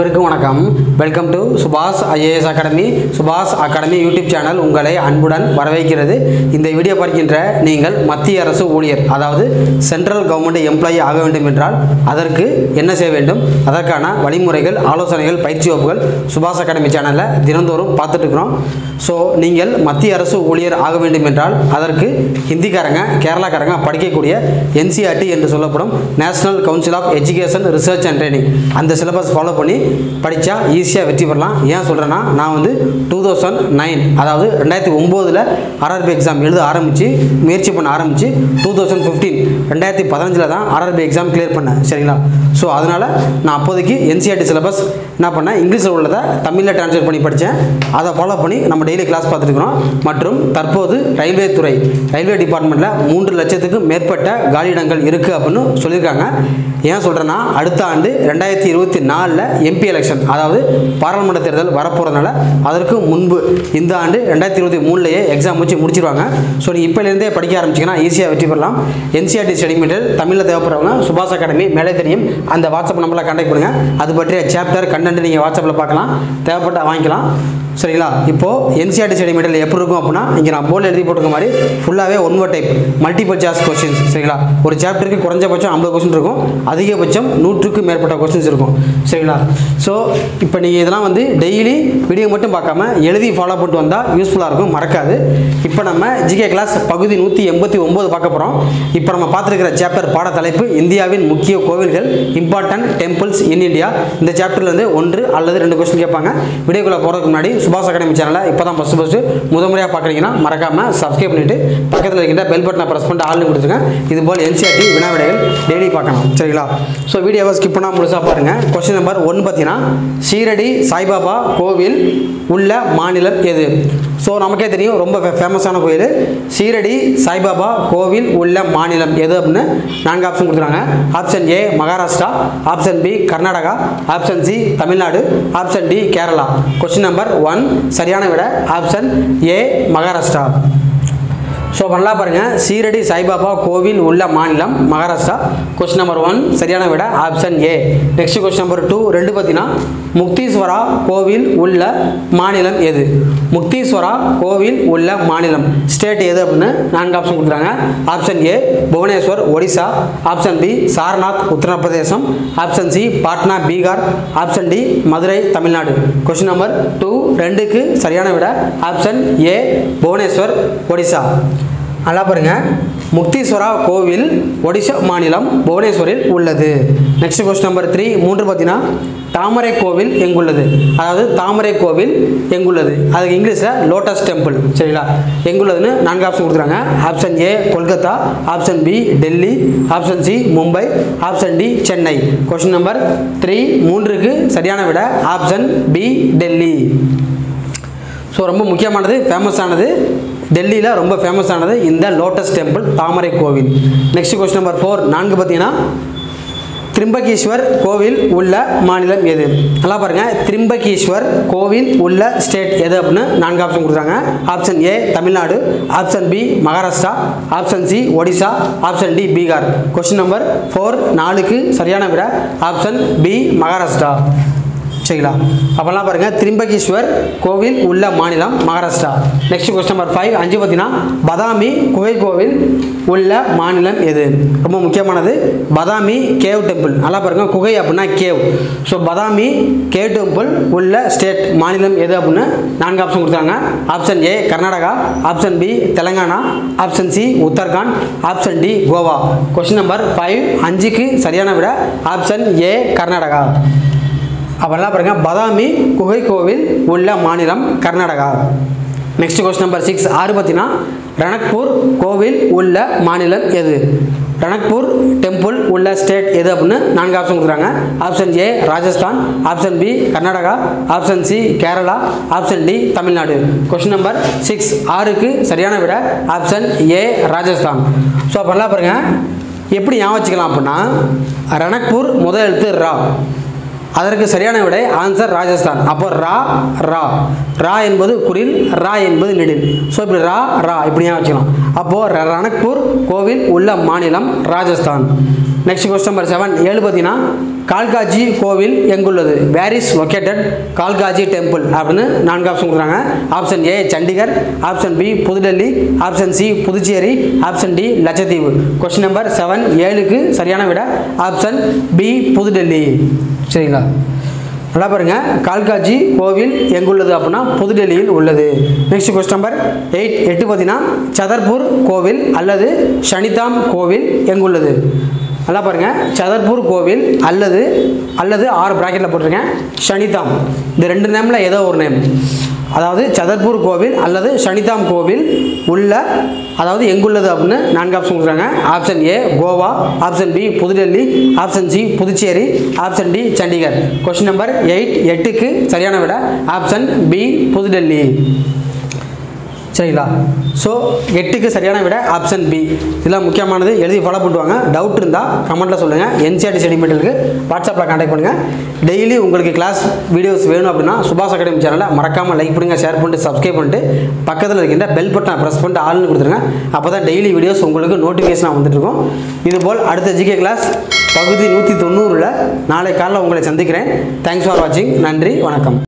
அனைவருக்கும் வணக்கம் welcome to Subash IAS academy Subash academy YouTube channel உங்களை அன்புடன் வரவேற்கிறது இந்த வீடியோ பார்க்கின்ற நீங்கள் மத்திய அரசு ஊழியர் அதாவது சென்ட்ரல் கவர்மெண்ட் எம்ப்ளாயி ஆக வேண்டும் என்றால் அதற்கு என்ன செய்ய வேண்டும் அதற்கான வழிமுறைகள் ஆலோசனைகள் பயிற்சி வகுப்புகள் சுபாஷ் அகாடமி சேனலில் தினந்தோறும் பார்த்துட்டு இருக்கிறோம் ஸோ நீங்கள் மத்திய அரசு ஊழியர் ஆக வேண்டும் என்றால் அதற்கு ஹிந்திக்காரங்க கேரளாக்காரங்க படிக்கக்கூடிய என்சிஆர்டி என்று சொல்லப்படும் national council of education research and training அந்த சிலபஸ் ஃபாலோ பண்ணி படித்தா ஈஸியாக வெற்றி பெறலாம் ஏன் சொல்கிறேன்னா நான் வந்து டூ தௌசண்ட் நைன் அதாவது ரெண்டாயிரத்தி ஒம்போதில் ஆர்ஆர்பி எக்ஸாம் எழுத ஆரம்பித்து முயற்சி பண்ண ஆரம்பித்து டூ தௌசண்ட் ஃபிஃப்டீன் ரெண்டாயிரத்தி பதினஞ்சில் தான் ஆர்ஆர்பி எக்ஸாம் கிளியர் பண்ணேன் சரிங்களா ஸோ அதனால் நான் அப்போதைக்கு என்சிஆர்டி சிலபஸ் என்ன பண்ணேன் இங்கிலீஷில் உள்ளதை தமிழில் ட்ரான்ஸ்லேட் பண்ணி படித்தேன் அதை ஃபாலோ பண்ணி நம்ம டெய்லி கிளாஸ் பார்த்துருக்குறோம் மற்றும் தற்போது ரயில்வே துறை ரயில்வே டிபார்ட்மெண்ட்டில் மூன்று லட்சத்துக்கு மேற்பட்ட காலியிடங்கள் இருக்குது அப்படின்னு சொல்லியிருக்காங்க ஏன் சொல்கிறேன்னா அடுத்த ஆண்டு ரெண்டாயிரத்தி இருபத்தி நாலில் எம்பி எலெக்ஷன் அதாவது பாராளுமன்ற தேர்தல் வரப்போகிறதுனால அதற்கு முன்பு இந்த ஆண்டு ரெண்டாயிரத்தி இருபத்தி மூணுலேயே எக்ஸாம் வச்சு முடிச்சிருவாங்க ஸோ நீங்கள் இப்போலேருந்தே படிக்க ஆரம்பிச்சிங்கன்னா ஈஸியாக வெற்றி பெறலாம் என்சிஆர்டி ஸ்டடி மெட்டீரியல் தமிழில் தேவைப்படுறவங்க சுபாஷ் அகாடமி மேலே தெரியும் அந்த வாட்ஸ்அப் நம்பரில் கான்டாக்ட் பண்ணுங்கள் அது பற்றிய சாப்டர் கண்டென்ட் நீங்கள் வாட்ஸ்அப்பில் பார்க்கலாம் தேவைப்பட்டால் வாங்கிக்கலாம் சரிங்களா இப்போது என்சிஆர்டி ஸ்டடி மெட்டீரியல் எப்படி இருக்கும் அப்படின்னா இங்கே நான் போர்டில் எழுதி போட்டிருக்க மாதிரி ஃபுல்லாகவே one word type multiple choice questions சரிங்களா ஒரு சாப்டருக்கு குறைஞ்சபட்சம் ஐம்பது கொஸ்டின் இருக்கும் அதிகபட்சம் நூற்றுக்கும் மேற்பட்ட கொஸ்டின்ஸ் இருக்கும் சரிங்களா ஸோ இப்போ நீங்கள் இதெல்லாம் வந்து டெய்லி வீடியோ மட்டும் பார்க்காம எழுதி ஃபாலோ பண்ணிட்டு வந்தால் யூஸ்ஃபுல்லாக இருக்கும் மறக்காது இப்போ நம்ம ஜிகே கிளாஸ் பகுதி நூற்றி எண்பத்தி ஒம்பது பார்க்க போகிறோம் இப்போ நம்ம பார்த்துருக்கிற சாப்டர் பாட தலைப்பு இந்தியாவின் முக்கிய கோவில்கள் இம்பார்ட்டன்ட் டெம்பிள்ஸ் இன் இந்தியா இந்த சாப்டர்லேருந்து ஒன்று அல்லது ரெண்டு கொஸ்டின் கேட்பாங்க வீடியோக்குள்ளே போகிறதுக்கு முன்னாடி சுபாஷ் அகாடமி சேனலை இப்போ தான் ஃபஸ்ட்டு ஃபஸ்ட்டு முத முறையாக பார்க்குறீங்கன்னா மறக்காமல் சப்ஸ்கிரைப் பண்ணிவிட்டு பக்கத்தில் இருக்கின்ற பெல் பட்டனை ப்ரெஸ் பண்ணிட்டு ஆள்னு கொடுத்துருங்க இது போல் என்சிஆர்டி வினா விடைகள் டெய்லி பார்க்கணும் சரிங்களா ஸோ வீடியோவை ஸ்கிப் பண்ணால் முழுசாக பாருங்கள் கொஸ்டின் நம்பர் ஒன் பார்த்தீங்கன்னா ஷீரடி சாய்பாபா கோவில் உள்ள மாநிலம் எது ஸோ நமக்கே தெரியும் ரொம்ப ஃபேமஸான கோயில் ஷீரடி சாய்பாபா கோவில் உள்ள மாநிலம் எது அப்படின்னு நான்கு ஆப்ஷன் கொடுத்துருக்காங்க option A Maharashtra option B Karnataka option C Tamil Nadu option D Kerala question number one சரியான விட ஆப்ஷன் ஏ மகாராஷ்டிரா ஸோ பண்ணலாம் பாருங்கள் சீரடி சாய்பாபா கோவில் உள்ள மாநிலம் மகாராஷ்டிரா கொஸ்டின் நம்பர் ஒன் சரியான விட option A next question number two ரெண்டு பார்த்தீங்கன்னா முக்தீஸ்வரா கோவில் உள்ள மாநிலம் எது முக்தீஸ்வரா கோவில் உள்ள மாநிலம் ஸ்டேட் எது அப்படின்னு நான்கு ஆப்ஷன் கொடுக்குறாங்க option A Bhubaneswar Odisha option B Sarnath Uttar Pradesh option C Patna Bihar option D Madurai Tamil Nadu question number two ரெண்டுக்கு சரியான விட ஆப்ஷன் ஏ புவனேஸ்வர் ஒடிசா நல்லா பாருங்க முக்தீஸ்வரா கோவில் ஒடிசா மாநிலம் புவனேஸ்வரில் உள்ளது நெக்ஸ்ட் கொஸ்டின் நம்பர் த்ரீ மூன்று பார்த்தீங்கன்னா தாமரை கோவில் எங்குள்ளது அதாவது தாமரை கோவில் எங்குள்ளது அதுக்கு இங்கிலீஷில் லோட்டஸ் டெம்பிள் சரிங்களா எங்குள்ளதுன்னு நான்கு ஆப்ஷன் கொடுக்குறாங்க option A Kolkata option B Delhi option C Mumbai option D Chennai question number three மூன்றுக்கு சரியான விட ஆப்ஷன் பி டெல்லி ஸோ ரொம்ப முக்கியமானது ஃபேமஸானது டெல்லியில் ரொம்ப ஃபேமஸானது இந்த லோட்டஸ் டெம்பிள் தாமரை கோவில் நெக்ஸ்ட் கொஸ்டின் நம்பர் ஃபோர் நான்கு பார்த்தீங்கன்னா திரிம்பகீஸ்வர் கோவில் உள்ள மாநிலம் எது நல்லா பாருங்கள் திரிம்பகீஸ்வர் கோவில் உள்ள ஸ்டேட் எது அப்படின்னு நான்கு ஆப்ஷன் கொடுக்குறாங்க option A Tamil Nadu option B Maharashtra option C Odisha option D Bihar question number four நாலுக்கு சரியான விட ஆப்ஷன் பி மகாராஷ்டிரா சரிங்களா அப்போல்லாம் பாருங்கள் திரிம்பகீஸ்வர் கோவில் உள்ள மாநிலம் Maharashtra next question number five அஞ்சு பார்த்தீங்கன்னா பதாமி குகை கோவில் உள்ள மாநிலம் எது ரொம்ப முக்கியமானது பதாமி கேவ் டெம்பிள் நல்லா பாருங்க குகை அப்படின்னா cave so Badami cave temple உள்ள ஸ்டேட் மாநிலம் எது அப்படின்னு நான்கு ஆப்ஷன் கொடுத்தாங்க option A Karnataka option B Telangana option C Uttarakhand option D Goa question number five அஞ்சுக்கு சரியான விட ஆப்ஷன் ஏ கர்நாடகா அப்போல்லாம் பாருங்க பதாமி குகை கோவில் உள்ள மாநிலம் Karnataka next question number six ஆறு பார்த்தீங்கன்னா ரணக்பூர் கோவில் உள்ள மாநிலம் எது ரணக்பூர் டெம்பிள் உள்ள ஸ்டேட் எது அப்படின்னு நான்கு ஆப்ஷன் கொடுக்குறாங்க option A Rajasthan option B Karnataka option C Kerala option D Tamil Nadu question number six ஆறுக்கு சரியான விட ஆப்ஷன் ஏ ராஜஸ்தான் ஸோ அப்போல்லாம் பாருங்க எப்படி ஞாபகம் வச்சுக்கலாம் அப்படின்னா ரணக்பூர் முதல் எழுத்து ரா அதற்கு சரியான விடை ஆன்சர் ராஜஸ்தான் அப்போ ரா ரா ரா என்பது குரில் ரா என்பது நெடில் ஸோ இப்படி ரா ரா இப்படி ஞாபகம் வச்சுக்கலாம் அப்போது ரணக்பூர் கோவில் உள்ள மாநிலம் Rajasthan next question number seven ஏழு பார்த்தீங்கன்னா கால்காஜி கோவில் எங்குள்ளது where is located Kalkaji temple அப்படின்னு நான்கு ஆப்ஷன் கொடுக்குறாங்க option A Chandigarh option B புதுடெல்லி option C Puducherry option D லட்சத்தீவு கொஸ்டின் நம்பர் செவன் ஏழுக்கு சரியான விட ஆப்ஷன் பி புதுடெல்லி சரிங்களா நல்லா பாருங்க கால்காஜி கோவில் எங்குள்ளது அப்படின்னா புதுடெல்லியில் உள்ளது நெக்ஸ்ட் கொஸ்டின் நம்பர் எயிட் எட்டு பார்த்தீங்கன்னா சதர்பூர் கோவில் அல்லது ஷனிதாம் கோவில் எங்குள்ளது நல்லா பாருங்க சதர்பூர் கோவில் அல்லது அல்லது ஆறு ப்ராக்கெட்டில் போட்டிருக்கேன் ஷனிதாம் இந்த ரெண்டு நேமில் ஏதோ ஒரு நேம் அதாவது சதர்பூர் கோவில் அல்லது ஷனிதாம் கோவில் உள்ள அதாவது எங்குள்ளது அப்படின்னு நான்கு ஆப்ஷன் கொடுக்குறாங்க option A Goa option B புதுடெல்லி option C Puducherry option D Chandigarh question number eight எட்டுக்கு சரியான விட ஆப்ஷன் பி புதுடெல்லி சரிங்களா ஸோ எட்டுக்கு சரியான விட ஆப்ஷன் பி இதெல்லாம் முக்கியமானது எழுதி ஃபாலோ பண்ணுவாங்க டவுட் இருந்தால் கமெண்ட்டில் சொல்லுங்கள் என்சிஆர்டி ஸ்டடி மெட்டீரியலுக்கு வாட்ஸ்அப்பில் கான்டாக்ட் பண்ணுங்கள் டெய்லி உங்களுக்கு கிளாஸ் வீடியோஸ் வேணும் அப்படின்னா சுபாஷ் அகாடமி சேனலை மறக்காமல் லைக் பண்ணுங்க ஷேர் பண்ணிட்டு சப்ஸ்கிரைப் பண்ணிட்டு பக்கத்தில் இருக்கின்ற பெல் பட்டனை ப்ரெஸ் பண்ணிட்டு ஆள்னு கொடுத்துருங்க அப்போ தான் டெய்லி வீடியோஸ் உங்களுக்கு நோட்டிஃபிகேஷனாக வந்துட்டுருக்கும் இதுபோல் அடுத்த ஜிகே கிளாஸ் பகுதி நூற்றி தொண்ணூறில் நாளை காலைல உங்களை சந்திக்கிறேன் தேங்க்ஸ் ஃபார் வாட்சிங் நன்றி வணக்கம்